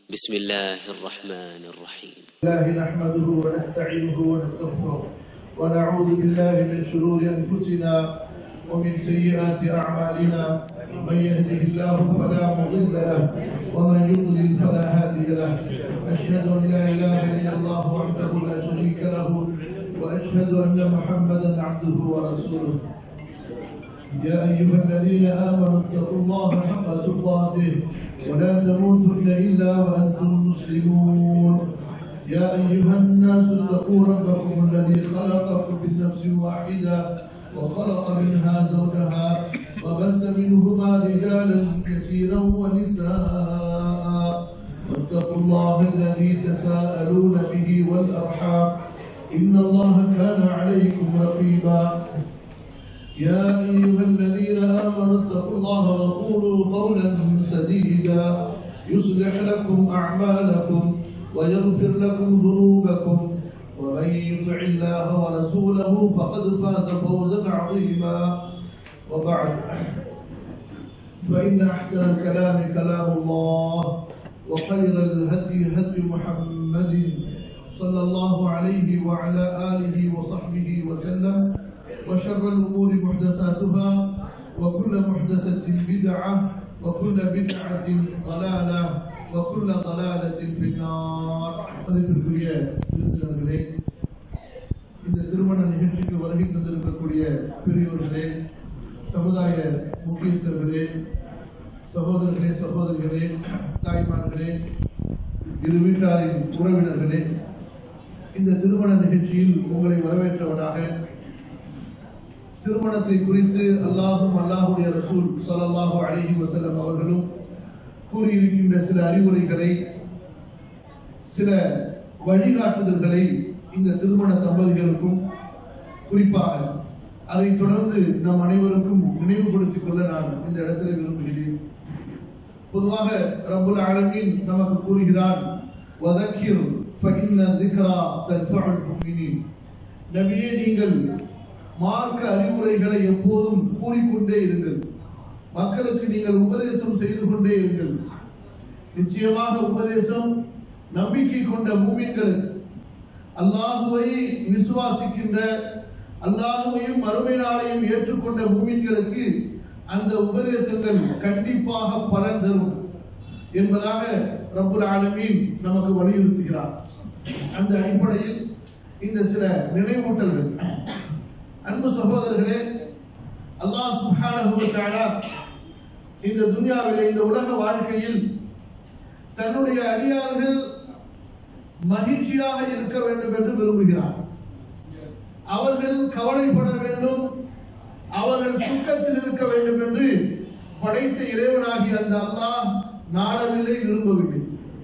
بسم الله الرحمن الرحيم الله نحمده ونستعينه ونستغفره ونعوذ بالله من شرور انفسنا ومن سيئات اعمالنا من يهده الله فلا مضل له ومن يضلل فلا هادي له اشهد ان لا اله الا الله وحده لا شريك له واشهد ان محمدا عبده ورسوله يا أيها الذين آمنوا اتقوا الله حق تقاته ولا تموتن إلا وأنتم مسلمون يا أيها الناس اتقوا ربكم الذي خلقكم من نفس واحدة وخلق منها زوجها وبث منهما رجالا كثيرا ونساء واتقوا الله الذي تساءلون به والأرحام إن الله كان عليكم رقيبا يا أيها الذين آمنوا اتقوا الله وقولوا قولا سديدا يصلح لكم أعمالكم ويغفر لكم ذنوبكم ومن يطع الله ورسوله فقد فاز فوزا عظيما وبعد فإن أحسن الكلام كلام الله وخير الهدي هدي محمد صلى الله عليه وعلى آله وصحبه وسلم وشر الأمور محدثاتها وكل محدثة بدعة وكل بدعة ضلالة وكل ضلالة في النار மதிப்பிற்குரிய விருந்தினர்களே இந்த திருமண நிகழ்ச்சிக்கு வருகை தந்திருக்கக்கூடிய பெரியோர்களே சமுதாய முக்கியஸ்தர்களே சகோதரர்களே சகோதரிகளே தாய்மார்களே இரு வீட்டாரின் உறவினர்களே இந்த திருமண நிகழ்ச்சியில் உங்களை வரவேற்றவனாக திருமணத்தை குறித்து அல்லாஹும் அல்லாஹுடைய ரசூல் ஸல்லல்லாஹு அலைஹி வஸல்லம் அவர்களும் கூறியிருக்கின்ற சில அறிவுரைகளை சில வழிகாட்டுதல்களை இந்த திருமண தம்பதிகளுக்கும் குறிப்பாக அதைத் தொடர்ந்து நம் அனைவருக்கும் நினைவுபடுத்திக் கொள்ள நான் இந்த இடத்துல விரும்புகிறேன் பொதுவாக ரப்புல் ஆலமீன் நமக்கு கூறுகிறான் வதக்கிர் ஃபஇன்ன திக்ரா தன்ஃபஉல் முஃமினீன் நபியே நீங்கள் மார்க்க அறிவுரைகளை எப்போதும் கூறிக்கொண்டே இருங்கள் மக்களுக்கு நீங்கள் உபதேசம் செய்து கொண்டே இருங்கள் நிச்சயமாக உபதேசம் நம்பிக்கை கொண்ட மூமின்களுக்கு அல்லாஹுவை விசுவாசிக்கின்ற அல்லாஹுவையும் மறுமை நாளையும் ஏற்றுக்கொண்ட மூமின்களுக்கு அந்த உபதேசங்கள் கண்டிப்பாக பலன் தரும் என்பதாக ரப்புல் ஆலமீன் நமக்கு வலியுறுத்துகிறார் அந்த அடிப்படையில் இந்த சில நினைவூட்டல்கள் அன்பு சகோதரர்களே அல்லாஹ் சுப்ஹானஹு வ தஆலா இந்த துன்யாவிலே இந்த உலக வாழ்க்கையில் தன்னுடைய அடியார்கள் மகிழ்ச்சியாக இருக்க வேண்டும் என்று விரும்புகிறார் அவர்கள் கவலைப்பட வேண்டும் அவர்கள் துக்கத்தில் இருக்க வேண்டும் என்று படைத்த இறைவனாகிய அந்த அல்லாஹ் நாடவில்லை விரும்பவில்லை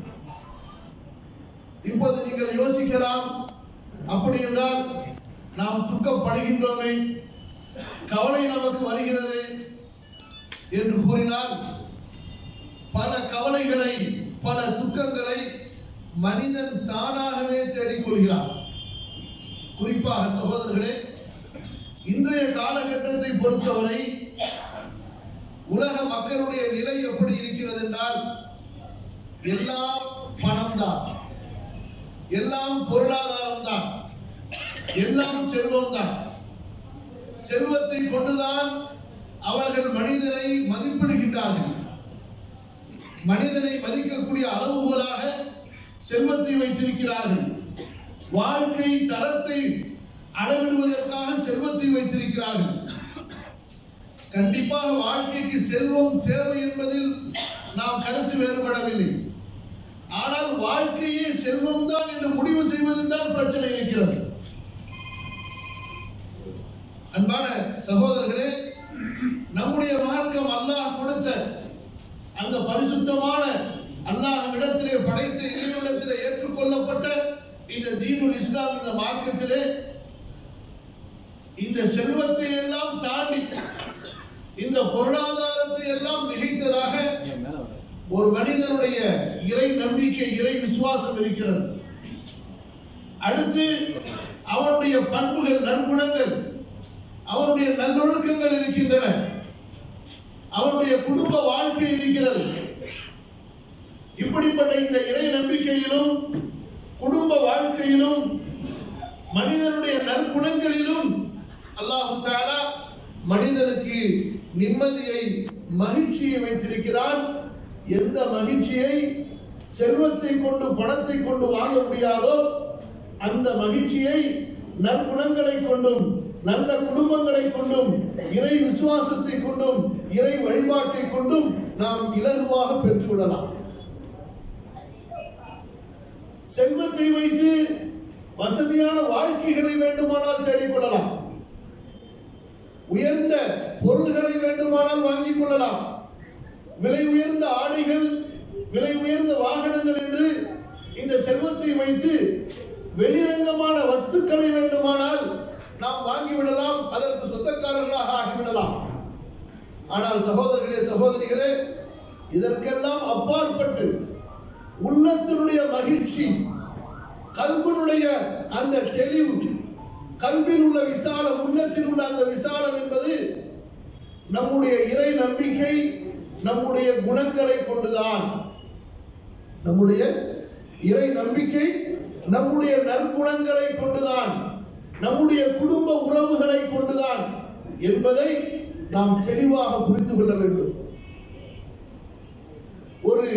இப்போது நீங்கள் யோசிக்கலாம் அப்படி என்றால் நாம் துக்கப்படுகின்றோமே கவலை நமக்கு வருகிறது என்று கூறினால் பல கவலைகளை பல துக்கங்களை மனிதன் தானாகவே தேடிக்கொள்கிறான் குறிப்பாக சகோதரர்களே இன்றைய காலகட்டத்தை பொறுத்தவரை உலக மக்களுடைய நிலை எப்படி இருக்கிறது என்றால் எல்லாம் பணம் தான் எல்லாம் பொருளாதாரம் தான் எல்லாம் செல்வம் தான் செல்வத்தை கொண்டுதான் அவர்கள் மனிதனை மதிப்பிடுகின்றார்கள் மனிதனை மதிக்கக்கூடிய அளவுகோலாக செல்வத்தை வைத்திருக்கிறார்கள் வாழ்க்கை தரத்தை அளவிடுவதற்காக செல்வத்தை வைத்திருக்கிறார்கள் கண்டிப்பாக வாழ்க்கைக்கு செல்வம் தேவை என்பதில் நாம் கருத்து வேறுபடவில்லை ஆனால் வாழ்க்கையே செல்வம் தான் என்று முடிவு செய்வதில் தான் பிரச்சனை இருக்கிறது அன்பான சகோதரர்களே நம்முடைய மார்க்கம் அல்லாஹ் கொடுத்த அந்த பரிசுத்தமான அல்லாஹ் இடத்திலே படைத்த இறைவனிடத்திலே ஏற்றுக்கொள்ளப்பட்ட இந்த தீனுல் இஸ்லாம் இந்த மார்க்கத்திலே இந்த செல்வத்தை எல்லாம் தாண்டி இந்த பொருளாதாரத்தை எல்லாம் மிகைத்ததாக ஒரு மனிதனுடைய இறை நம்பிக்கை இறை விசுவாசம் இருக்கிறது அடுத்து அவனுடைய பண்புகள் நற்குணங்கள் அவனுடைய நல்லொழுக்கங்கள் இருக்கின்றன இருக்கின்றன. இப்படிப்பட்ட இந்த இறை நம்பிக்கையிலும் குடும்ப வாழ்க்கையிலும் மனிதனுடைய நற்குணங்களிலும் அல்லாஹு தாலா மனிதனுக்கு நிம்மதியை மகிழ்ச்சியை வைத்திருக்கிறான் எந்த மகிழ்ச்சியை செல்வத்தை கொண்டு பணத்தை கொண்டு வாங்க முடியாதோ அந்த மகிழ்ச்சியை நற்குணங்களை கொண்டும் நல்ல குடும்பங்களை கொண்டும் இறை விசுவாசத்தை கொண்டும் இறை வழிபாட்டை கொண்டும் நாம் இலகுவாக பெற்றுவிடலாம் செல்வத்தை வைத்து வசதியான வாழ்க்கைகளை வேண்டுமானால் தேடிக்கொள்ளலாம் உயர்ந்த பொருள்களை வேண்டுமானால் வாங்கிக் கொள்ளலாம் விலை உயர்ந்த ஆடைகள் விலை உயர்ந்த வாகனங்கள் என்று இந்த செல்வத்தை வைத்து வெளிரங்கமான வஸ்துக்களை வேண்டுமானால் நாம் வாங்கிவிடலாம் அதற்கு சொந்தக்காரர்களாக ஆகிவிடலாம் ஆனால் சகோதரர்களே சகோதரிகளே இதற்கெல்லாம் அப்பாற்பட்டு உள்ளத்தினுடைய மகிழ்ச்சி கல்வினுடைய அந்த தெளிவு கல்வியில் உள்ள விசாலம் உள்ளத்தில் உள்ள அந்த விசாலம் என்பது நம்முடைய இறை நம்பிக்கை நம்முடைய குணங்களை கொண்டுதான் நம்முடைய இறை நம்பிக்கை நம்முடைய நற்குணங்களை கொண்டுதான் நம்முடைய குடும்ப உறவுகளை கொண்டுதான் என்பதை நாம் தெளிவாக புரிந்து கொள்ள வேண்டும் ஒரு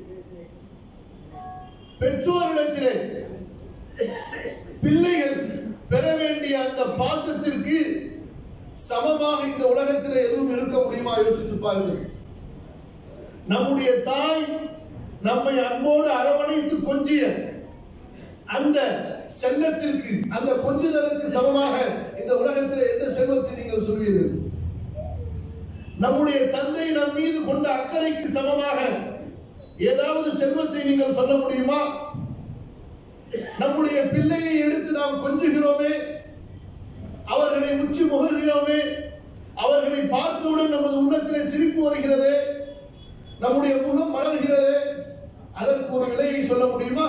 பெற்றோரிடத்திலே பிள்ளைகள் பெற வேண்டிய அந்த பாசத்திற்கு சமமாக இந்த உலகத்தில் எதுவும் இருக்க முடியுமா யோசித்து பாருங்கள் நம்முடைய தாய் நம்மை அன்போடு அரவணைத்து கொஞ்சிய அந்த செல்லத்திற்கு அந்த கொஞ்சுதலுக்கு சமமாக இந்த உலகத்தில் எந்த செல்வத்தை நீங்கள் சொல்வீர்கள் நம்முடைய தந்தை நம் மீது கொண்ட அக்கறைக்கு சமமாக ஏதாவது செல்வத்தை நீங்கள் சொல்ல முடியுமா நம்முடைய பிள்ளையை எடுத்து நாம் கொஞ்சுகிறோமே அவர்களை உச்சி முகர்கிறோமே அவர்களை பார்த்தவுடன் நமது உள்ளத்திலே சிரிப்பு வருகிறது நம்முடைய முகம் மலர்கிறது அதற்கு ஒரு விலையை சொல்ல முடியுமா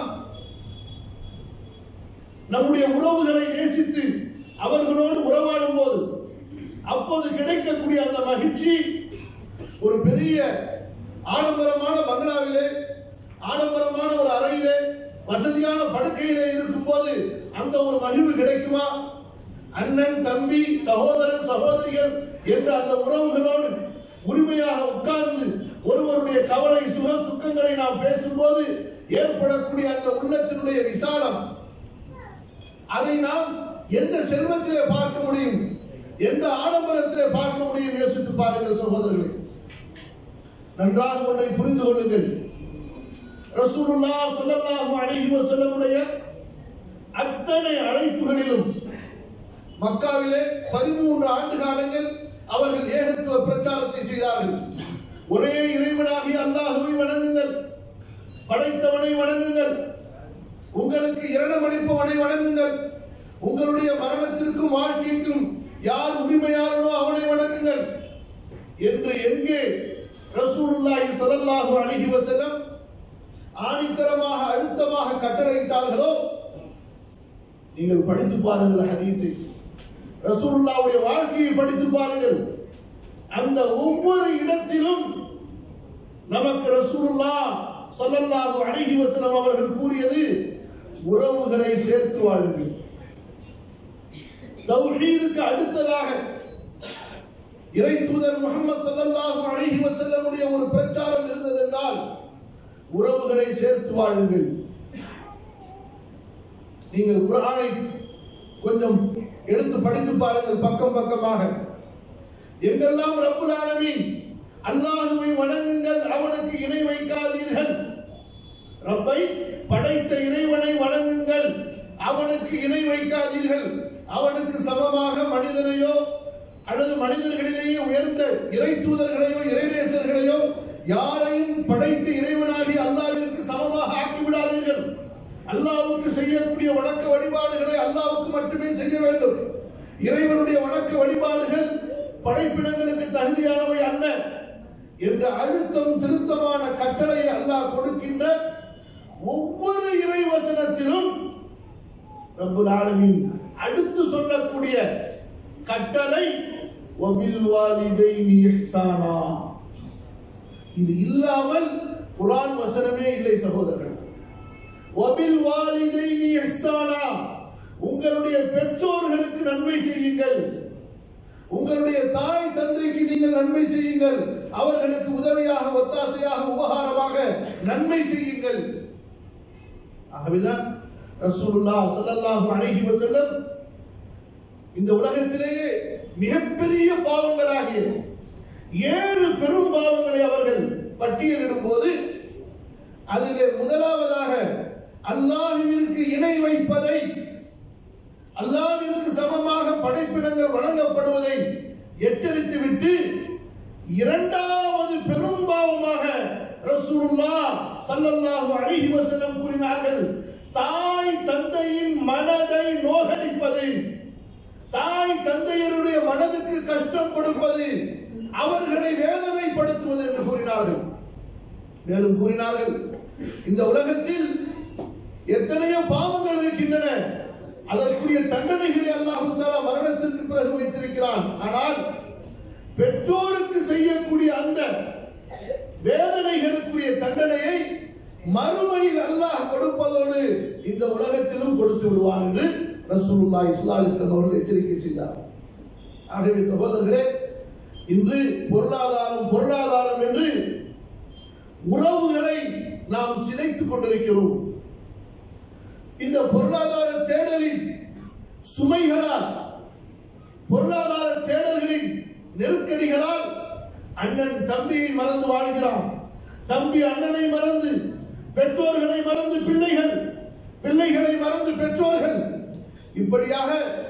நம்முடைய உறவுகளை நேசித்து அவர்களோடு உறவாடும் போது அப்போது கிடைக்கக்கூடிய அந்த மகிழ்ச்சி ஒரு பெரிய ஆடம்பரமான பங்களாவிலே ஆடம்பரமான ஒரு அறையிலே வசதியான படுக்கையிலே இருக்கும்போது அந்த ஒரு மகிழ்வு கிடைக்குமா அண்ணன் தம்பி சகோதரன் சகோதரிகள் என்ற அந்த உறவுகளோடு உரிமையாக உட்கார்ந்து ஒருவருடைய கவலை சுக துக்கங்களை நாம் பேசும்போது ஏற்படக்கூடிய அந்த உள்ளத்தினுடைய விசாலம் அதை நாம் எந்த செல்வத்திலே பார்க்க முடியும் எந்த ஆடம்பரத்திலே பார்க்க முடியும் யோசித்து பாருங்கள் சகோதரர்களே நன்றாக ஒன்றை புரிந்து கொள்ளுங்கள் ரசூலுல்லா ஸல்லல்லாஹு அலைஹி வஸல்லமுடைய அத்தனை அழைப்புகளிலும் மக்காவிலே பதிமூன்று ஆண்டு காலங்கள் அவர்கள் ஏகத்துவ பிரச்சாரத்தை செய்தார்கள் ஒரே இறைவனாகிய அல்லாஹுவை வணங்குங்கள் படைத்தவனை வணங்குங்கள் உங்களுக்கு இரணமளிப்பவனை வணங்குங்கள் உங்களுடைய மரணத்திற்கும் வாழ்க்கைக்கும் யார் உரிமையாளனோ அவனை வணங்குங்கள் என்று எங்கே ரசூலுல்லாஹி ஸல்லல்லாஹு அலைஹி வஸல்லம் ஆணித்தரமாக அழுத்தமாக கட்டளையிட்டார்களோ நீங்கள் படித்து பாருங்கள் ஹதீஸை ரசூலுல்லாவுடைய வாழ்க்கையை படித்து பாருங்கள் அந்த ஒவ்வொரு இடத்திலும் நமக்கு ரசூலுல்லா ஸல்லல்லாஹு அலைஹி வஸல்லம் அவர்கள் கூறியது உறவுகளை சேர்த்து வாழுங்கள் தௌஹீதுக்கு அடுத்ததாக இறை தூதர் முகமது ஸல்லல்லாஹு அலைஹி வஸல்லமுடைய ஒரு பிரச்சாரம் இருந்தது என்றால் உறவுகளை சேர்த்து வாழுங்கள் நீங்கள் குர்ஆனை கொஞ்சம் எடுத்து படித்து பாருங்கள் பக்கம் பக்கமாக எங்கெல்லாம் ரப்புல் ஆலமீன் அல்லாஹுவை வணங்குங்கள் அவனுக்கு இணை வைக்காதீர்கள் ரப்பை படைத்த இறைவனை வணங்குங்கள் அவனுக்கு இணை வைக்காதீர்கள் அவனுக்கு சமமாக மனிதனையோ அல்லது மனிதர்களிலேயே உயர்ந்த இறை தூதர்களையோ இறைநேசர்களையோ யாரையும் படைத்த இறைவனாகி அல்லாவிற்கு சமமாக ஆக்கி விடாதீர்கள் அல்லாவுக்கு செய்யக்கூடிய வணக்க வழிபாடுகளை அல்லாவுக்கு மட்டுமே செய்ய வேண்டும் இறைவனுடைய வணக்க வழிபாடுகள் படைப்பினங்களுக்கு தகுதியானவை அல்ல என்ற அழுத்தம் திருத்தமான கட்டளை அல்லாஹ் கொடுக்கின்ற ஒவ்வொரு இறை வசனத்திலும் ரப்புல் ஆலமீன் அடுத்து சொல்லக்கூடிய கட்டளை வபில் வாலிதைனி இஹ்சானா இது இல்லாமல் குர்ஆன் வசனமே இல்லை சகோதரர்கள் வபில் வாலிதைனி இஹ்சானா உங்களுடைய பெற்றோர்களுக்கு நன்மை செய்யுங்கள் உங்களுடைய தாய் தந்தைக்கு நீங்கள் நன்மை செய்யுங்கள் அவர்களுக்கு உதவியாக ஒத்தாசையாக உபகாரமாக நன்மை செய்யுங்கள் ஆகவேதான் ரசூலுல்லாஹ் ஸல்லல்லாஹு அலைஹி வஸல்லம் இந்த உலகத்திலேயே மிகப்பெரிய பாவங்களாகிய ஏழு பெரும் பாவங்களை அவர்கள் பட்டியலிடும் போது அதிலே முதலாவதாக அல்லாஹ்விற்கு இணை வைப்பதை அல்லாஹ்விற்கு சமமாக படைப்பினங்கள் வழங்கப்படுவதை எச்சரித்து விட்டு இரண்டாவது பெரும் பாவமாக ரசூலுல்லாஹ் ஸல்லல்லாஹு அலைஹி வஸல்லம் கூறினார்கள் தாய் தந்தையின் மனதை நோகடிப்பது தாய் தந்தையருடைய மனதுக்கு கஷ்டம் கொடுப்பது அவர்களை வேதனைப்படுத்துவது என்று கூறினார்கள் மேலும் கூறினார்கள் இந்த உலகத்தில் எத்தனையோ பாவங்கள் இருக்கின்றன அதற்குரிய தண்டனைகளை அல்லாஹு தாலா மரணத்திற்கு பிறகு வைத்திருக்கிறான் ஆனால் பெற்றோருக்கு செய்யக்கூடிய அந்த வேதனைகளுக்குரிய தண்டனையை மறுமையில் அல்லாஹ் கொடுப்பதோடு இந்த உலகத்திலும் கொடுத்து விடுவான் என்று ரசூலுல்லாஹி ஸல்லல்லாஹு அலைஹி வஸல்லம் அவர்கள் எச்சரிக்கை செய்தார் ஆகவே சகோதரர்களே இன்று பொருளாதாரம் பொருளாதாரம் என்று உறவுகளை நாம் சிதைத்துக் கொண்டிருக்கிறோம் இந்த பொருளாதார தேடலின் சுமைகளால் பொருளாதார தேடல்களின் நெருக்கடிகளால் அண்ணன் தம்பியை மறந்து வாழ்கிறான் தம்பி அண்ணனை மறந்து பெற்றோர்களை மறந்து பிள்ளைகள் பிள்ளைகளை மறந்து பெற்றோர்கள் இப்படியாக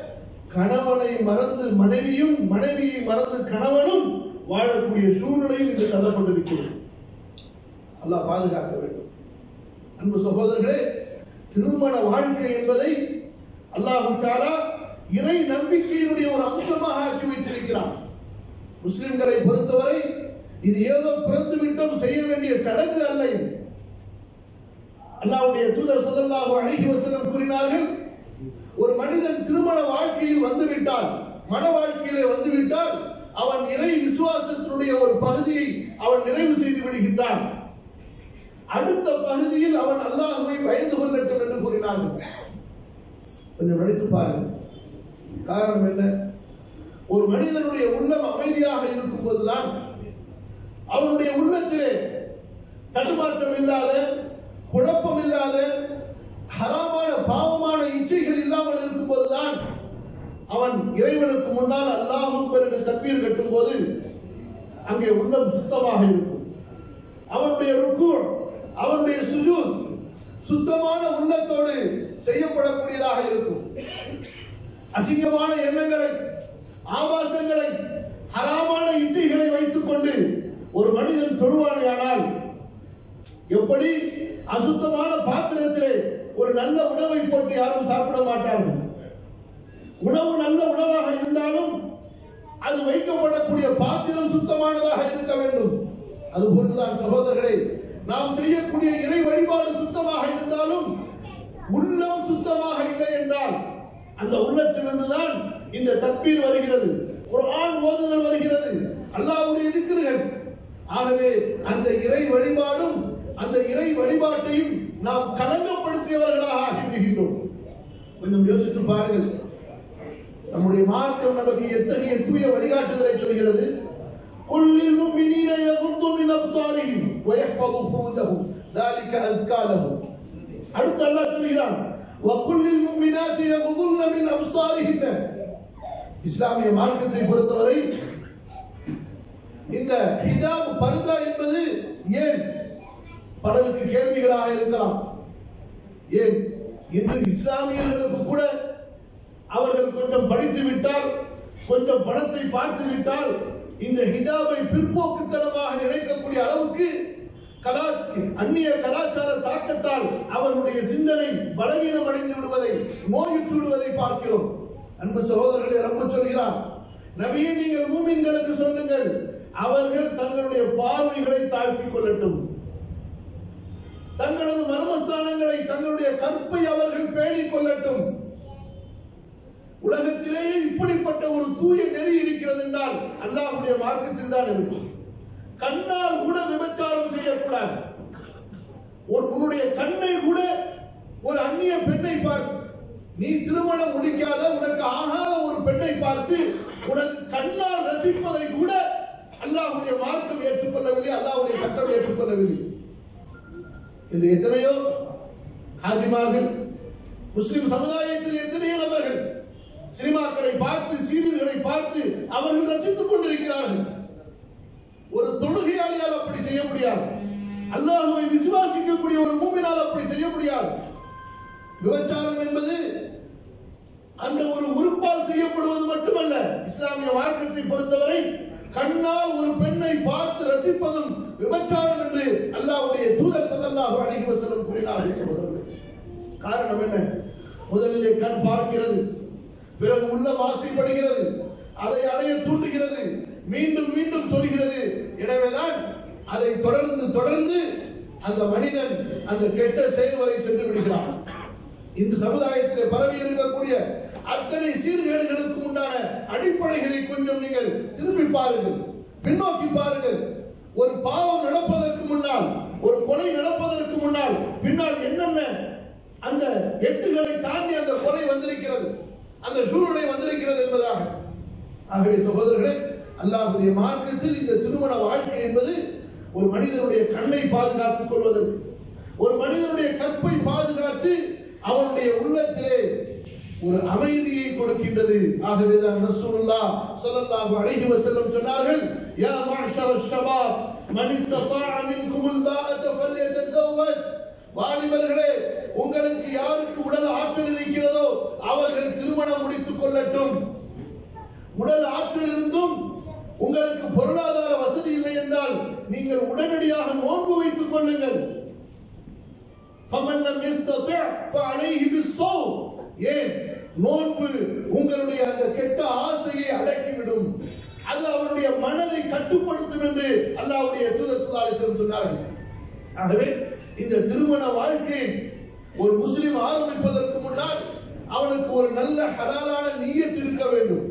கணவனை மறந்து மனைவியும் மனைவியை மறந்து கணவனும் வாழக்கூடிய சூழ்நிலையில் இன்று தள்ளப்பட்டிருக்கிறோம் அல்லாஹ் பாதுகாக்க வேண்டும் அன்பு சகோதரர்களே திருமண வாழ்க்கை என்பதை அல்லாஹு தாலா இறை நம்பிக்கையினுடைய ஒரு அம்சமாக ஆக்கி வைத்திருக்கிறான் முஸ்லிம்களை பொறுத்தவரை இது ஏதோ பிறந்து விட்டோம் செய்ய வேண்டிய சடங்கு அல்ல இது அல்லாஹ்வுடைய தூதர் ஸல்லல்லாஹு அலைஹி வஸல்லம் கூறினார்கள் ஒரு மனிதன் திருமண வாழ்க்கையில் வந்துவிட்டால் மன வாழ்க்கையிலே வந்துவிட்டால் அவன் இறை விசுவாசத்தினுடைய ஒரு பகுதியை அவன் நிறைவு செய்து விடுகின்றான் அடுத்த பகுதியில் அவன் அல்லாஹுவை பயந்து கொள்ளட்டும் என்று கூறினார்கள் கொஞ்சம் நினைத்து பாருங்கள் காரணம் என்ன ஒரு மனிதனுடைய உள்ளம் அமைதியாக இருக்கும் போதுதான் அவனுடைய உள்ளத்திலே தடுமாற்றம் இல்லாத குழப்பம் இல்லாத ஹராமான பாவமான இச்சைகள் இல்லாமல் இருக்கும் போதுதான் அவன் இறைவனுக்கு முன்னால் அல்லாஹ் அக்பர் என்று தப்பீர் கட்டும் போது அங்கே உள்ளம் சுத்தமாக இருக்கும் அவனுடைய ருக்கு அவனுடைய சுஜூத் சுத்தமான உள்ளத்தோடு செய்யப்படக்கூடியதாக இருக்கும் அசிங்கமான எண்ணங்களை ஆபாசங்களை ஹராமான இச்சைகளை வைத்துக் கொண்டு ஒரு மனிதன் தொழுவானையானால் எப்படி அசுத்தமான பாத்திரத்திலே ஒரு நல்ல உணவை போட்டு யாரும் சாப்பிட மாட்டார்கள் உணவு நல்ல உணவாக இருந்தாலும் அது வைக்கப்படக்கூடிய பாத்திரம் சுத்தமானதாக இருக்க வேண்டும் அது போன்றுதான் சகோதரர்களே நாம் செய்யக்கூடிய இறை வழிபாடு சுத்தமாக இருந்தாலும் உள்ளம் சுத்தமாக இல்லை என்றால் அந்த உள்ளத்திலிருந்துதான் இந்த தப்பீர் வருகிறது குர்ஆன் ஓதுதல் வருகிறது அல்லாஹ்வுடைய திக்ருகள் ஆகவே அந்த இறை வழிபாடும் அந்த இறை வழிபாட்டையும் நாம் கலங்கப்படுத்தியவர்களாக ஆகிவிடுகின்றோம் கொஞ்சம் யோசித்து பாருங்கள் நம்முடைய மார்க்கம் நமக்கு எத்தகைய தூய வழிகாட்டுதலை சொல்கிறது قل للمؤمنين يغضوا من أبصارهم ويحفظوا فروجهم ذلك أزكى لهم அடுத்து அல்லாஹ் சொல்கிறான் وقل للمؤمنات يغضن من أبصارهن இஸ்லாமிய மார்க்கத்தை பொறுத்தவரை இந்த ஹிஜாப் பர்தா என்பது ஏன் பலருக்கு கேள்விகளாக இருக்கலாம் ஏன் இன்று இஸ்லாமியர்களுக்கு கூட அவர்கள் கொஞ்சம் படித்து விட்டால் கொஞ்சம் பணத்தை பார்த்து விட்டால் இந்த ஹிஜாபை பிற்போக்குத்தனமாக நினைக்கக்கூடிய அளவுக்கு கலா அந்நிய கலாச்சார தாக்கத்தால் அவர்களுடைய சிந்தனை பலவீனம் அடைந்து விடுவதை நோயுற்று விடுவதை பார்க்கிறோம் அன்பு சகோதரர்களை ரப்பு சொல்கிறார் நபியை நீங்கள் மூமின்களுக்கு சொல்லுங்கள் அவர்கள் தங்களுடைய பார்வைகளை தாழ்த்திக் கொள்ளட்டும் தங்களது மர்மஸ்தானங்களை தங்களுடைய கற்பை அவர்கள் பேணிக் கொள்ளட்டும் உலகத்திலேயே இப்படிப்பட்ட ஒரு தூய நெறி இருக்கிறது என்றால் அல்லாஹ்வுடைய மார்க்கத்தில் தான் இருக்கும் கண்ணால் கூட விபச்சாரம் செய்யக்கூடாது உன்- உன்னுடைய கண்ணை கூட ஒரு அந்நிய பெண்ணை பார்த்து நீ திருமணம் முடிக்காத உனக்கு ஆகாத ஒரு பெண்ணை பார்த்து உனது கண்ணால் ரசிப்பதை கூட அல்லாஹ்வுடைய மார்க்கம் ஏற்றுக்கொள்ளவில்லை அல்லாஹ்வுடைய சட்டம் ஏற்றுக்கொள்ளவில்லை இன்று எத்தனையோ ஹாஜிமார்கள் முஸ்லிம் சமுதாயத்தில் எத்தனையோ நபர்கள் சினிமாக்களை பார்த்து சீரியல்களை பார்த்து அவர்கள் ரசித்துக் கொண்டிருக்கிறார்கள் ஒரு தொழுகையாளியால் அப்படி செய்ய முடியாது அல்லாஹுவை விசுவாசிக்கக்கூடிய ஒரு மூமினால் அப்படி செய்ய முடியாது விபச்சாரம் என்பது அந்த ஒரு உறுப்பால் செய்யப்படுவது மட்டுமல்ல இஸ்லாமிய மார்க்கத்தை பொறுத்தவரை கண்ணால் ஒரு பெண்ணை பார்த்து ரசிப்பதும் விபச்சாரம் என்று அல்லாஹ்வுடைய தூதர் ஸல்லல்லாஹு அலைஹி வஸல்லம் கூறினார்கள் சகோதரர்களே காரணம் என்ன முதலிலே கண் பார்க்கிறது பிறகு உள்ளம் ஆசைப்படுகிறது அதை அடைய தூண்டுகிறது மீண்டும் மீண்டும் சொல்கிறது எனவேதான் அதை தொடர்ந்து தொடர்ந்து அந்த மனிதன் அந்த கெட்ட செயல் வரை சென்று விடுகிறான் இந்த சமுதாயத்திலே பரவி இருக்கக்கூடிய அத்தனை சீர்கேடுகளுக்கு உண்டான அடிப்படைகளை கொஞ்சம் நீங்கள் திரும்பி பாருங்கள் பின்னோக்கி பாருங்கள் ஒரு பாவம் நடப்பதற்கு முன்னால் ஒரு கொலை நடப்பதற்கு முன்னால் பின்னால் என்னென்ன அந்த எட்டுகளை தாண்டி அந்த கொலை வந்திருக்கிறது அந்த சூழ்நிலை வந்திருக்கிறது என்பதாக ஆகவே சகோதரர்களே அல்லாஹ்வுடைய மார்க்கத்தில் இந்த திருமண வாழ்க்கை என்பது ஒரு மனிதனுடைய கண்ணை பாதுகாத்துக் கொள்வதற்கு ஒரு மனிதனுடைய கற்பை பாதுகாத்து அவனுடைய உள்ளத்திலே ஒரு அமைதியை கொடுக்கின்றது ஆகவேதான் ரசூலுல்லாஹ் ஸல்லல்லாஹு அலைஹி வஸல்லம் சொன்னார்கள் யா மஅஷர ஷபாப் மன் இஸ்ததாஅ மின்கும் அல்-பாஅத ஃபல்யதஸவ்வஜ் வாலிபர்களே உங்களுக்கு யாருக்கு உடல் ஆற்றல் இருக்கிறதோ அவர்கள் திருமணம் முடித்துக் கொள்ளட்டும் உடல் ஆற்றல் இருந்தும் உங்களுக்கு பொருளாதார வசதி இல்லை என்றால் நீங்கள் உடனடியாக நோன்பு வைத்துக் கொள்ளுங்கள் فمن لم يستطع فعليه بالصوم ஏன் நோன்பு உங்களுடைய அந்த கெட்ட ஆசையை அடக்கிவிடும் அது அவருடைய மனதை கட்டுப்படுத்தும் என்று அல்லாஹ்வுடைய தூதர் ஸல்லல்லாஹு அலைஹி வஸல்லம் சொன்னார்கள் ஆகவே இந்த திருமண வாழ்க்கை ஒரு முஸ்லிம் ஆரம்பிப்பதற்கு முன்னால் அவனுக்கு ஒரு நல்ல ஹலாலான நீயத் இருக்க வேண்டும்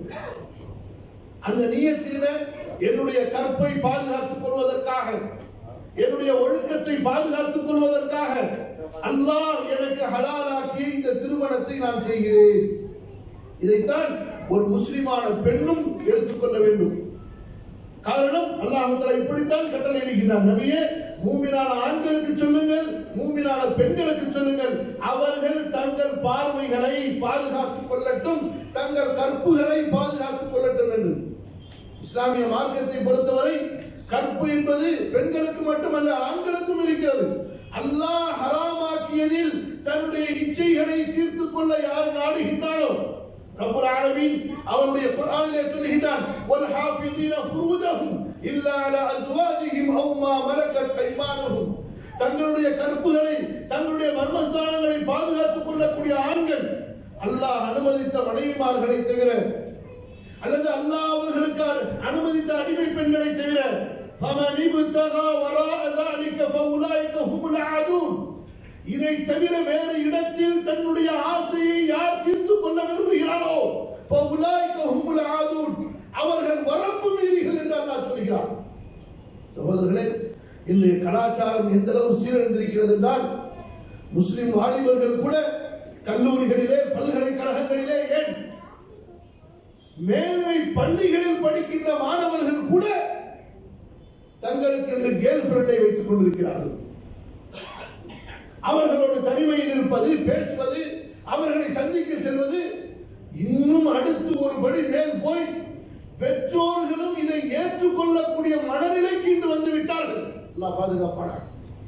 அந்த நீயத்தின என்னுடைய கற்பை பாதுகாத்துக் கொள்வதற்காக என்னுடைய ஒழுக்கத்தை பாதுகாத்துக் கொள்வதற்காக அல்லாஹ் எனக்கு ஹலாலாக்கிய இந்த திருமணத்தை நான் செய்கிறேன் இதைத்தான் ஒரு முஸ்லிமான பெண்ணும் எடுத்துக்கொள்ள வேண்டும் காரணம் அல்லாஹ் தஆலா இப்படித்தான் கட்டளை இடுகிறார் நபியே மூமினான ஆண்களுக்கு சொல்லுங்கள் மூமினான பெண்களுக்கு சொல்லுங்கள் அவர்கள் தங்கள் பார்வைகளை பாதுகாத்துக் கொள்ளட்டும் தங்கள் கற்புகளை பாதுகாத்துக் கொள்ளட்டும் என்று இஸ்லாமிய மார்க்கத்தை பொறுத்தவரை கற்பு என்பது பெண்களுக்கு மட்டுமல்ல ஆண்களுக்கும் இருக்கிறது அல்லாஹ் ஹராமாக்கியதில் தன்னுடைய இச்சைகளை தீர்த்துக் கொள்ள யார் நாடுகின்றானோ ரப்பல் ஆலமீன் அவனுடைய குர்ஆனிலே சொல்லுகிறான் வல் ஹாஃபிதீன ஃபுரூஜஹும் இல்லா அலா அஸ்வாஜிஹிம் அவ் மா மலக்கத் ஐமானுஹும் தங்களுடைய கற்புகளை தங்களுடைய மர்மஸ்தானங்களை பாதுகாத்துக் கொள்ளக்கூடிய ஆண்கள் அல்லாஹ் அனுமதித்த மனைவிமார்களை தவிர அல்லது அல்லாஹ் அவர்களுக்கு அனுமதித்த அடிமை பெண்களை தவிர فَمَنِ ابْتَغَى وَرَاءَ ذَلِكَ فَأُولَٰئِكَ هُمُ الْعَادُونَ இதை தவிர வேறு இடத்தில் தன்னுடைய ஆசையை யார் தீர்த்துக் கொள்ள விரும்புகிறாரோ فَأُولَٰئِكَ هُمُ الْعَادُونَ அவர்கள் வரம்பு மீறிகள் என்று அல்லாஹ் சொல்கிறார் சகோதரர்களே இன்றைய கலாச்சாரம் எந்த அளவு சீரழிந்திருக்கிறது என்றால் முஸ்லிம் வாலிபர்கள் கூட கல்லூரிகளிலே பல்கலைக்கழகங்களிலே ஏன் மேல்நிலை பள்ளிகளில் படிக்கின்ற மாணவர்கள் கூட தங்களுக்கு என்று கேர்ள் ஃபிரெண்டை வைத்துக் கொண்டிருக்கிறார்கள் அவர்களோடு தனிமையில் இருப்பது பேசுவது அவர்களை சந்திக்க செல்வது இன்னும் அடுத்து ஒரு படி மேல் போய் பெற்றோர்களும் இதை ஏற்றுக்கொள்ளக்கூடிய மனநிலைக்கு இன்று வந்து விட்டார்கள் எல்லாம் பாதுகாப்பானார்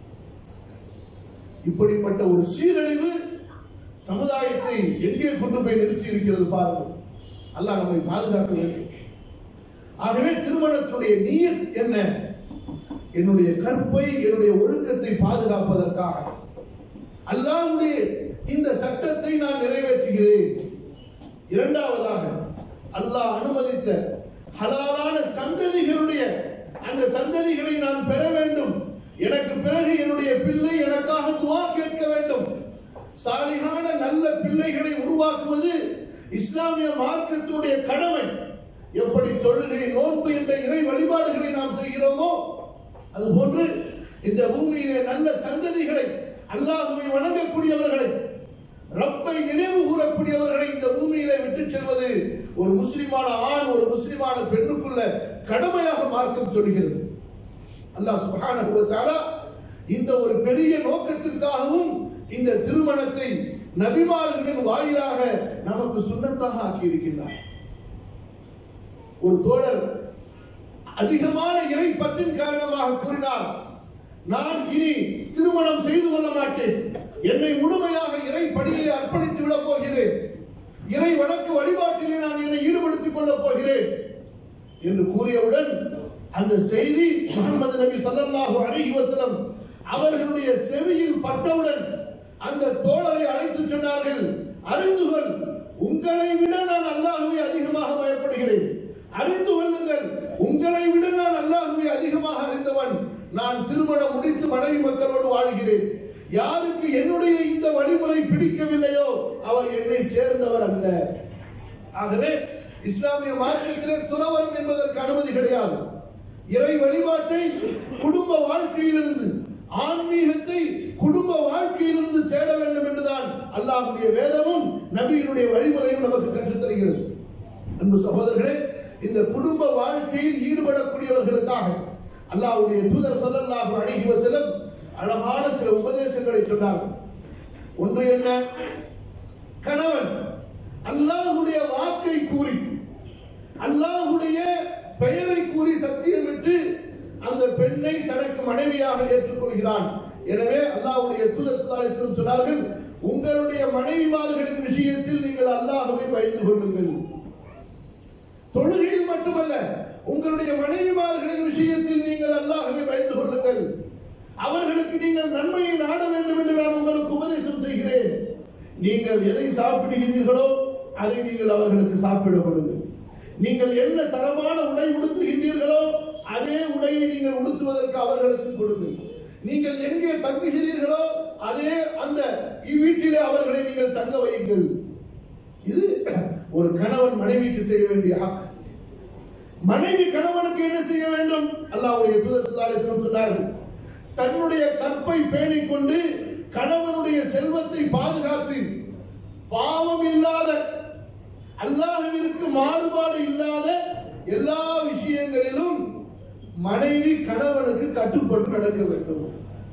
இப்படிப்பட்ட ஒரு சீரழிவு சமுதாயத்தை எங்கே கொண்டு போய் நிறுத்தி இருக்கிறது பாருங்கள் அல்லாஹ் நம்மை பாதுகாக்க வேண்டும் ஆகவே திருமணத்தினுடைய நீயத் என்ன என்னுடைய கற்பை என்னுடைய ஒழுக்கத்தை பாதுகாப்பதற்காக அல்லாஹ்வுடைய இந்த சட்டத்தை நான் நிறைவேற்றுகிறேன் இரண்டாவதாக அல்லாஹ் அனுமதித்த ஹலாலான சந்ததிகளுடைய அந்த சந்ததிகளை நான் பெற வேண்டும் எனக்கு பிறகு என்னுடைய பிள்ளை எனக்காக துவா கேட்க வேண்டும் சாலிகான நல்ல பிள்ளைகளை உருவாக்குவது இஸ்லாமிய மார்க்கத்தினுடைய கடமை எப்படி தொழுகை நோன்பு என்ற இறை வழிபாடுகளை நாம் செய்கிறோமோ அதுபோன்று இந்த பூமியிலே நல்ல சந்ததிகளை அல்லாஹுவை வணங்கக்கூடியவர்களை ரப்பை நினைவு கூறக்கூடியவர்களை இந்த பூமியில விட்டு செல்வது ஒரு முஸ்லிமான ஆண் ஒரு முஸ்லிமான பெண்ணுக்குள்ள கடமையாக மார்க்கம் சொல்கிறது அல்லாஹ் சுப்ஹானஹு வ தஆலா இந்த ஒரு பெரிய நோக்கத்திற்காகவும் இந்த திருமணத்தை நபிமார்களின் வாயிலாக நமக்கு சுண்ணத்தாக ஆக்கி இருக்கின்றார் ஒரு தோழர் அதிகமான இறை பற்றின் காரணமாக கூறினார் நான் இனி திருமணம் செய்து கொள்ள மாட்டேன் என்னை முழுமையாக இறை பணியை அர்ப்பணித்து விடப் போகிறேன் இறை வணக்க வழிபாட்டிலே நான் என்னை ஈடுபடுத்திக் கொள்ளப் போகிறேன் என்று கூறியவுடன் அந்த செய்தி முகமது நபி ஸல்லல்லாஹு அலைஹி வஸல்லம் அவர்களுடைய செவியில் பட்டவுடன் அந்த தோழரை அழைத்து சொன்னார்கள் அறிந்து கொள் உங்களை விட நான் அல்லாஹ்வை அதிகமாக பயப்படுகிறேன் அறிந்து கொள்ளுங்கள் உங்களை விட நான் அல்லாஹ்வை அதிகமாக அறிந்தவன் நான் திருமணம் முடித்து மனைவி மக்களோடு வாழுகிறேன் யாருக்கு என்னுடைய இந்த வழிமுறை பிடிக்கவில்லையோ அவர் என்னை சேர்ந்தவர் அல்ல ஆகவே இஸ்லாமிய மார்க்கத்திலே துறவரம் என்பதற்கு அனுமதி கிடையாது இறை வழிபாட்டை குடும்ப வாழ்க்கையிலிருந்து ஆன்மீகத்தை குடும்ப வாழ்க்கையிலிருந்து தேட வேண்டும் என்றுதான் அல்லாஹ்வுடைய வேதமும் நபியினுடைய வழிமுறையும் நமக்கு கற்றுத் தருகிறது அன்பு சகோதரர்களே இந்த குடும்ப வாழ்க்கையில் ஈடுபடக்கூடியவர்களுக்காக அல்லாஹ்வுடைய தூதர் ஸல்லல்லாஹு அலைஹி வஸல்லம் அழகான சில உபதேசங்களை சொன்னார்கள் ஒன்று என்ன கணவன் அல்லாஹ்வுடைய வாக்கை கூறி அல்லாஹ்வுடைய பெயரை கூறி சத்தியமிட்டு அந்த பெண்ணை தனக்கு மனைவியாக ஏற்றுக்கொள்கிறான் எனவே அல்லாஹ்வுடைய தூதர் ஸல்லல்லாஹு அலைஹி வஸல்லம் சொன்னார்கள் உங்களுடைய மனைவிமார்களின் விஷயத்தில் நீங்கள் அல்லாஹ்வை பயந்து கொள்ளுங்கள் தொழுகையில் மட்டுமல்ல உங்களுடைய மனைவிமார்களின் விஷயத்தில் நீங்கள் அல்லாஹ்வை பயந்து கொள்ளுங்கள் அவர்களுக்கு நீங்கள் நன்மையை நாட வேண்டும் என்று நான் உங்களுக்கு உபதேசம் செய்கிறேன் நீங்கள் எதை சாப்பிடுகிறீர்களோ அதை நீங்கள் அவர்களுக்கு சாப்பிட கொடுங்கள் நீங்கள் என்ன தரமான உடை உடுத்துகின்றீர்களோ அதே உடையை நீங்கள் உடுத்துவதற்கு அவர்களுக்கு கொடுங்கள் நீங்கள் எங்கே தங்குகிறீர்களோ அதே அந்த வீட்டிலே அவர்களை நீங்கள் தங்க வையுங்கள் இது ஒரு கணவன் மனைவிக்கு செய்ய வேண்டிய ஹக் மனைவி கணவனுக்கு என்ன செய்ய வேண்டும் அல்லாஹ்வுடைய தூதர் ஸல்லல்லாஹு அலைஹி வஸல்லம் சொன்னார்கள் தன்னுடைய கற்பை பேணிக் கொண்டு கணவனுடைய செல்வத்தை பாதுகாத்து பாவம் இல்லாத அல்லாஹ்விற்கு மாறுபாடு இல்லாத எல்லா விஷயங்களிலும் மனைவி கணவனுக்கு கட்டுப்பட்டு நடக்க வேண்டும்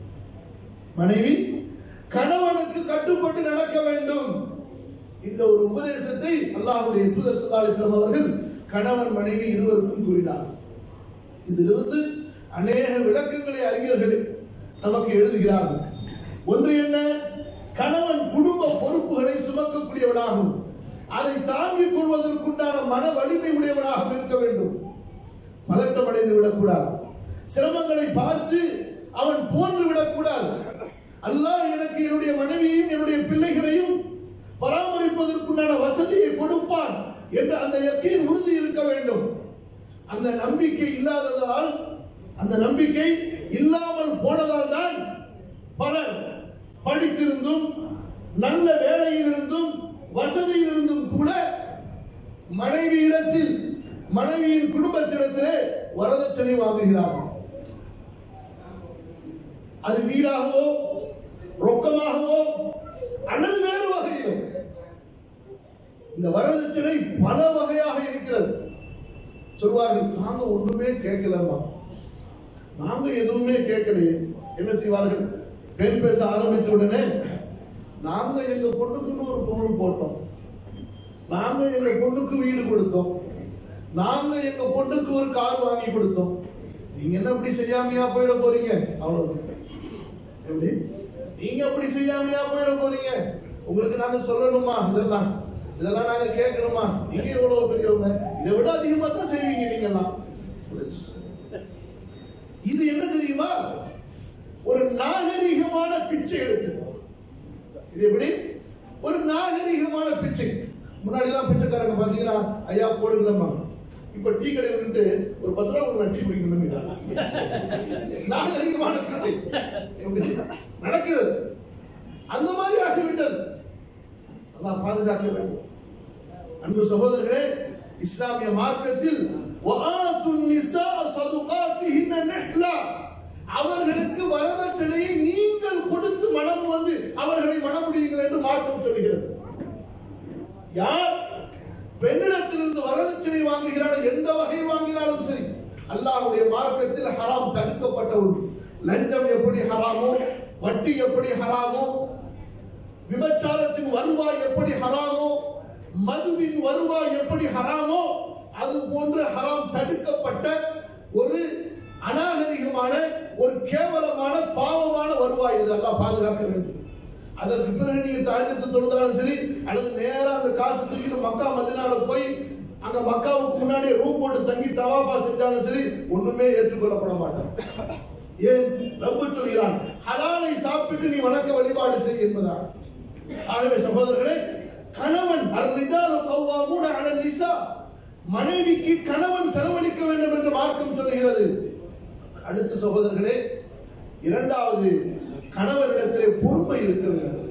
மனைவி கணவனுக்கு கட்டுப்பட்டு நடக்க வேண்டும் இந்த ஒரு உபதேசத்தை அல்லாஹ்வுடைய தூதர் ஸல்லல்லாஹு அலைஹி வஸல்லம் அவர்கள் கணவன் மனைவி இருவருக்கும் கூறினார் இதிலிருந்து அநேக விளக்கங்களை அறிஞர்கள் நமக்கு எழுதுகிறார்கள் ஒன்று என்ன கணவன் குடும்ப பொறுப்புகளை சுமக்கக்கூடியவனாகும் அதை தாங்கிக் கொள்வதற்குண்டான மன வலிமை உடையவனாக இருக்க வேண்டும் பதட்டம் அடைந்து விடக்கூடாது சிரமங்களை பார்த்து அவன் தோன்று விடக்கூடாது அல்லாஹ் எனக்கு என்னுடைய மனைவியையும் என்னுடைய பிள்ளைகளையும் பராமரிப்பதற்குண்டான வசதியை கொடுப்பான் என்ற அந்த யக்கீன் உறுதி இருக்க வேண்டும் அந்த நம்பிக்கை இல்லாததால் அந்த நம்பிக்கை இல்லாமல் போனதால் தான் பலர் படித்திருந்தும் நல்ல வேலையில் இருந்தும் வசதியில் இருந்தும் கூட மனைவியிடத்தில் மனைவியின் குடும்பத்திடத்திலே வரதட்சணை வாங்குகிறார்கள் அது வீடாகவோ ரொக்கமாகவோ அல்லது வேறு வகையிலும் இந்த வரதட்சணை பல வகையாக இருக்கிறது சொல்வார்கள் நாங்க ஒண்ணுமே கேட்கலமா நாங்க எதுவுமே கேட்கலையே என்ன செய்வார்கள் பெண் பேச ஆரம்பித்த உடனே நாங்க எங்க பொண்ணுக்குன்னு ஒரு பவுன் போட்டோம் நாங்க எங்க பொண்ணுக்கு வீடு கொடுத்தோம் நாங்க எங்க பொண்ணுக்கு ஒரு கார் வாங்கி கொடுத்தோம் நீங்க என்ன அப்படி செய்யாமையா போயிட போறீங்க அவ்வளவுதான் எப்படி நீங்க அப்படி செய்யாமையா போயிட போறீங்க உங்களுக்கு நாங்க சொல்லணுமா இதெல்லாம் இதெல்லாம் நாங்க கேட்கணுமா நீங்க எவ்வளவு பெரியவங்க இதை விட அதிகமா தான் செய்வீங்க நீங்கெல்லாம் இது என்ன தெரியுமா ஒரு நாகரிகமான பிச்சை எடுத்து இது எப்படி ஒரு நாகரிகமான பிச்சை முன்னாடி எல்லாம் பிச்சைக்காரங்க பாத்தீங்கன்னா ஐயா போடுங்களம்மா இப்ப டீ கடையில் நின்று ஒரு பத்து ரூபா கொடுங்க டீ குடிக்கணும் நாகரிகமான பிச்சை எப்படி நடக்கிறது அந்த மாதிரி ஆகிவிட்டது அல்லாஹ் பாதுகாக்க வேண்டும் அன்பு சகோதரர்களே இஸ்லாமிய மார்க்கத்தில் وآتوا النساء صدقاتهن نحلة அவர்களுக்கு வரதட்சணையை நீங்கள் கொடுத்து மனம் வந்து அவர்களை மணமுடியுங்கள் என்று மார்க்கம் சொல்கிறது யார் பெண்ணிடத்திலிருந்து வரதட்சணை வாங்குகிறார்கள் எந்த வகையில் வாங்கினாலும் சரி அல்லாஹ்வுடைய மார்க்கத்தில் ஹராம் தடுக்கப்பட்ட ஒன்று லஞ்சம் எப்படி ஹராமோ வட்டி எப்படி ஹராமோ விபச்சாரத்தின் வருவாய் எப்படி ஹராமோ மதுவின் வருவாய் எப்படி ஹராமோ அது போன்று ஹராம் தடுக்கப்பட்ட ஒரு அநாகரிகமான ஒரு கேவலமான பாவமான வருவாய் இது எல்லாம் பாதுகாக்க வேண்டும் அதற்கு பிறகு நீங்க தாயத்து தொழுதாலும் சரி அல்லது நேரா அந்த காசு தூக்கிட்டு மக்கா மதினால போய் அங்க மக்காவுக்கு முன்னாடி ரூம் போட்டு தங்கி தவாபா செஞ்சாலும் சரி ஒண்ணுமே ஏற்றுக்கொள்ளப்பட மாட்டான் ஏன் ரப்பு சொல்கிறான் ஹலாலை சாப்பிட்டு நீ வணக்க வழிபாடு செய் என்பதாக ஆகவே சகோதரர்களே கணவன் அர்ரிஜாலு கவ்வாமூன அலன் நிசா மனைவிக்கு கணவன் செலவழிக்க வேண்டும் என்று மார்க்கம் சொல்கிறது அடுத்த சகோதரர்களே இரண்டாவது கணவனிடத்திலே பொறுமை இருக்க வேண்டும்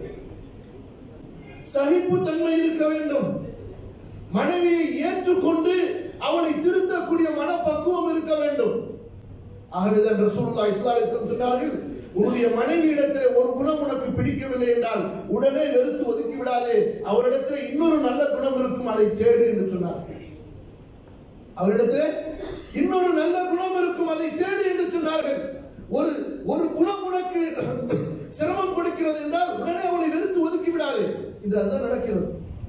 சகிப்புத்தன்மை இருக்க வேண்டும் மனைவியை ஏற்றுக்கொண்டு அவளை திருத்தக்கூடிய மனப்பக்குவம் இருக்க வேண்டும் ஆகவேதான் ரசூலுல்லாஹி ஸல்லல்லாஹு அலைஹி வஸல்லம் சொன்னார்கள் உன்னுடைய மனைவியிடத்திலே ஒரு குணம் உனக்கு பிடிக்கவில்லை என்றால் உடனே வெறுத்து ஒதுக்கி விடாதே அவரிடத்திலே இன்னொரு நல்ல குணம் இருக்கும் அதை தேடு என்று சொன்னார்கள் அவரிடத்திலே இன்னொரு நல்ல குணம் இருக்கும் அதை தேடு என்று சொன்னார்கள் ஒரு ஒரு குணம் உனக்கு சிரமம் கொடுக்கிறது என்றால் உடனே அவளை வெறுத்து ஒதுக்கி விடாதே இது அதுதான் நடக்கிறது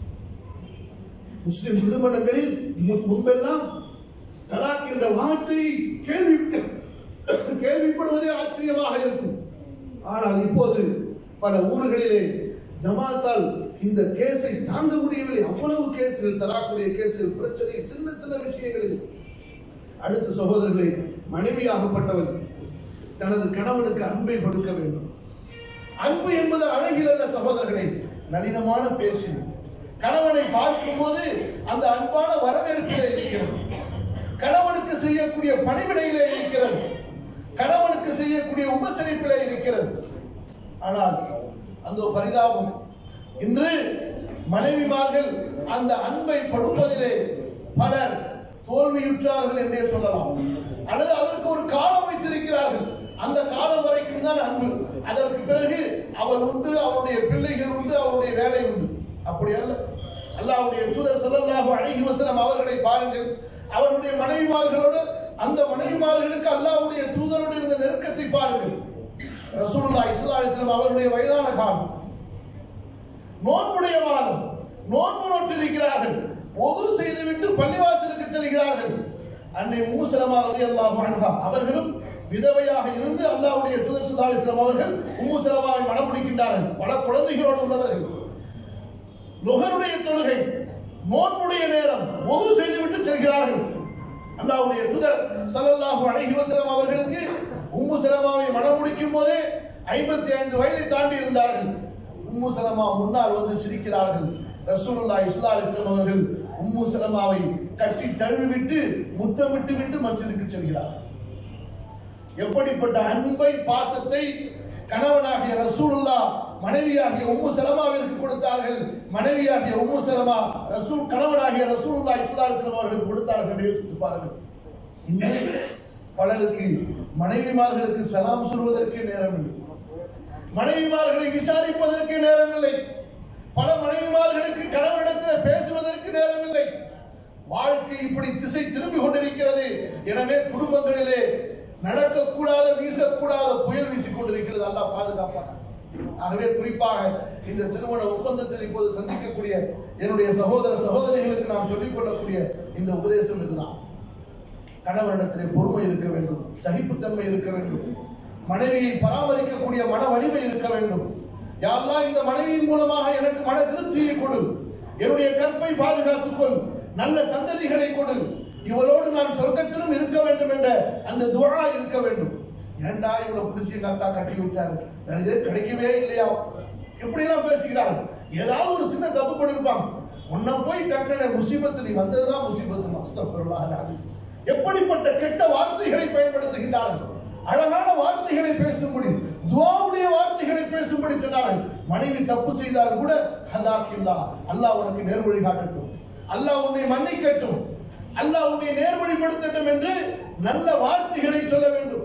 முஸ்லிம் திருமணங்களில் மு- முன்பெல்லாம் தலாக் என்ற வார்த்தை கேள்வி கேள்விப்படுவதே ஆச்சரியமாக இருக்கும் ஆனால் இப்போது பல ஊர்களிலே ஜமாத்தால் இந்த கேஸை தாங்க முடியவில்லை அவ்வளவு கேஸ்கள் தலாக்குடைய கேஸ்கள் பிரச்சனை சின்ன சின்ன விஷயங்களில் அடுத்த சகோதரர்களை மனைவியாகப்பட்டவள் தனது கணவனுக்கு அன்பை கொடுக்க வேண்டும் அன்பு என்பது அழகில் அல்ல சகோதரர்களே நளினமான பேச்சு கணவனை பார்க்கும்போது அந்த அன்பான வரவேற்பிலே இருக்கிறது கணவனுக்கு செய்யக்கூடிய பணிவிடையிலே இருக்கிறது கணவனுக்கு செய்யக்கூடிய உபசரிப்பிலே இருக்கிறது ஆனால் அந்த பரிதாபம் இன்று மனைவிமார்கள் அந்த அன்பை கொடுப்பதிலே பலர் தோல்வியுற்றார்கள் என்றே சொல்லலாம் அல்லது அதற்கு ஒரு காலம் வைத்திருக்கிறார்கள் அந்த காலம் வரைக்கும் தான் அன்பு அதற்கு பிறகு அவள் உண்டு அவருடைய பிள்ளைகள் உண்டு அவருடைய வேலை உண்டு அப்படி அல்ல அல்லாஹ்வுடைய தூதர் ஸல்லல்லாஹு அலைஹி வஸல்லம் அவர்களை பாருங்கள் அவருடைய மனைவிமார்களோடு அந்த மனைவிமார்களுக்கு அல்லாஹ்வுடைய தூதரோடு இருந்த நெருக்கத்தை பாருங்கள் ரசூலுல்லாஹி ஸல்லல்லாஹு அலைஹி வஸல்லம் அவருடைய வயதான காலம் நோன்புடைய மாதம் நோன்பு நோற்றிருக்கிறார்கள் ஒது செய்துவிட்டு பள்ளிவாசலுக்கு செல்கிறார்கள் அன்னை மூசலமா ரலியல்லாஹு அன்ஹா அவர்களும் விதவையாக இருந்து அல்லாஹ்வுடைய தூதர் ஸல்லல்லாஹு அலைஹி வஸல்லம் அவர்கள் உம்மு சலமாவை மணம் முடிக்கின்றார்கள் பல குழந்தைகளோடு உள்ளவர்கள் நுகருடைய தொழுகை நோன்புடைய நேரம் ஒது செய்துவிட்டு செல்கிறார்கள் அல்லாஹ்வுடைய தூதர் ஸல்லல்லாஹு அலைஹி வஸல்லம் அவர்களுக்கு உம்மு சலமாவை மணம் முடிக்கும் போதே ஐம்பத்தி ஐந்து வயதை தாண்டி இருந்தார்கள் உம்மு சலமா முன்னால் வந்து சிரிக்கிறார்கள் ரசூலுல்லாஹி ஸல்லல்லாஹு அலைஹி வஸல்லம் அவர்கள் உம்மு சலமாவை கட்டி தழுவிவிட்டு முத்தமிட்டு விட்டு மஸ்ஜிதுக்கு செல்கிறார்கள் எப்படிப்பட்ட அன்பை பாசத்தை கணவனாகிய ரசூலுல்லா மனைவியாகிய உம்மு சலமாவிற்கு கொடுத்தார்கள் மனைவியாகிய உம்மு சலமா ரசூல் கணவனாகிய ரசூலுல்லா இஸ்லாஸ்லம் அவர்களுக்கு கொடுத்தார்கள் என்று யோசித்து பாருங்கள் இன்று பலருக்கு மனைவிமார்களுக்கு சலாம் சொல்வதற்கே நேரம் இல்லை மனைவிமார்களை விசாரிப்பதற்கு நேரம் இல்லை பல மனைவிமார்களுக்கு கணவனிடத்தில் பேசுவதற்கு நேரம் இல்லை வாழ்க்கை இப்படி திசை திரும்பி கொண்டிருக்கிறது எனவே குடும்பங்களிலே நடக்கக்கூடாத வீசக்கூடாத புயல் வீசிக் கொண்டிருக்கிறது அல்லாஹ் பாதுகாப்பான ஆகவே குறிப்பாக இந்த திருமண ஒப்பந்தத்தில் இப்போது சந்திக்கக்கூடிய என்னுடைய சகோதர சகோதரிகளுக்கு நாம் சொல்லிக் கொள்ளக்கூடிய இந்த உபதேசம் இதுதான் கணவனிடத்திலே பொறுமை இருக்க வேண்டும் சகிப்புத்தன்மை இருக்க வேண்டும் மனைவியை பராமரிக்கக்கூடிய மன வலிமை இருக்க வேண்டும் யாரெல்லாம் இந்த மனைவியின் மூலமாக எனக்கு மன திருப்தியை கொடு என்னுடைய கற்பை பாதுகாத்துக் கொள் நல்ல சந்ததிகளை கொடு இவளோடு நான் சொர்க்கத்திலும் இருக்க வேண்டும் என்ற அந்த துவா இருக்க வேண்டும் ஏன்டா இவ்வளவு பிடிச்சி எங்க அத்தா கட்டி வச்சாரு எனக்கு இது கிடைக்கவே இல்லையா எப்படி எல்லாம் பேசுகிறாங்க ஏதாவது ஒரு சின்ன தப்பு பண்ணிருப்பாங்க உன்னை போய் கட்டின முசீபத்து நீ வந்ததுதான் முசீபத்து அஸ்தபிருல்லாஹ் எப்படிப்பட்ட கெட்ட வார்த்தைகளை பயன்படுத்துகின்றார்கள் அழகான வார்த்தைகளை பேசும்படி துவாவுடைய வார்த்தைகளை பேசும்படி சொன்னார்கள் மனைவி தப்பு செய்தால் கூட ஹதாக்கில்லா அல்லாஹ் உனக்கு நேர்வழி காட்டட்டும் அல்லாஹ் உன்னை மன்னிக்கட்டும் அல்லாஹ் உன்னை நேர்வழிப்படுத்தட்டும் என்று நல்ல வார்த்தைகளை சொல்ல வேண்டும்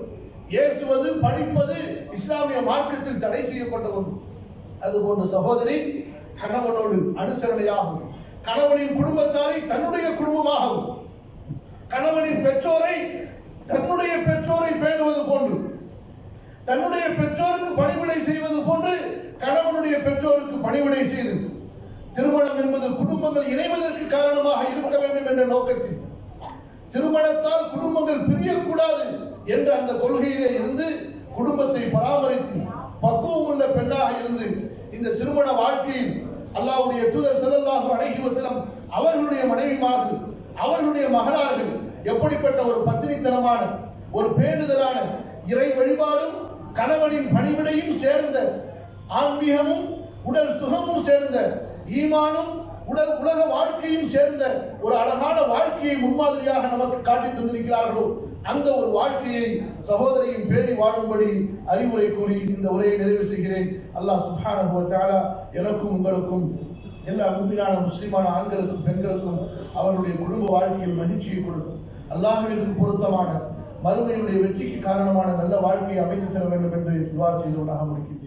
ஏசுவது பழிப்பது இஸ்லாமிய மார்க்கத்தில் தடை செய்யப்பட்ட ஒன்று அதுபோன்ற சகோதரி கணவனோடு அனுசரணையாகும் கணவனின் குடும்பத்தாரை தன்னுடைய குடும்பமாகவும் கணவனின் பெற்றோரை தன்னுடைய பெற்றோரை பேணுவது போன்று தன்னுடைய பெற்றோருக்கு பணிவிடை செய்வது போன்று கணவனுடைய பெற்றோருக்கு பணிவிடை செய்து திருமணம் என்பது குடும்பங்கள் இணைவதற்கு காரணமாக இருக்க வேண்டும் என்ற நோக்கத்தில் திருமணத்தால் குடும்பங்கள் பிரியக்கூடாது என்ற அந்த கொள்கையிலே இருந்து குடும்பத்தை பராமரித்து பக்குவம் உள்ள பெண்ணாக இருந்து இந்த திருமண வாழ்க்கையில் அல்லாஹ்வுடைய தூதர் ஸல்லல்லாஹு அலைஹி வஸல்லம் அவர்களுடைய மனைவிமார்கள் அவர்களுடைய மகளார்கள் எப்படிப்பட்ட ஒரு பத்தினித்தனமான ஒரு பேணுதலான இறை வழிபாடும் கணவனின் பணிவிடையும் சேர்ந்த ஆன்மீகமும் உடல் சுகமும் சேர்ந்த ஈமானும் உடல் உலக வாழ்க்கையும் சேர்ந்த ஒரு அழகான வாழ்க்கையை முன்மாதிரியாக நமக்கு காட்டி தந்திருக்கிறார்களோ அந்த ஒரு வாழ்க்கையை சகோதரியின் பேணி வாழும்படி அறிவுரை கூறி இந்த உரையை நிறைவு செய்கிறேன் அல்லாஹ் சுப்ஹானஹு வ தஆலா எனக்கும் உங்களுக்கும் எல்லா உண்மையான முஸ்லிமான ஆண்களுக்கும் பெண்களுக்கும் அவருடைய குடும்ப வாழ்க்கையில் மகிழ்ச்சியை கொடுத்து அல்லாஹ்விற்கு பொருத்தமான மறுமையினுடைய வெற்றிக்கு காரணமான நல்ல வாழ்க்கையை அமைத்து தர வேண்டும் என்று துவா செய்தவனாக முடிக்கிறேன்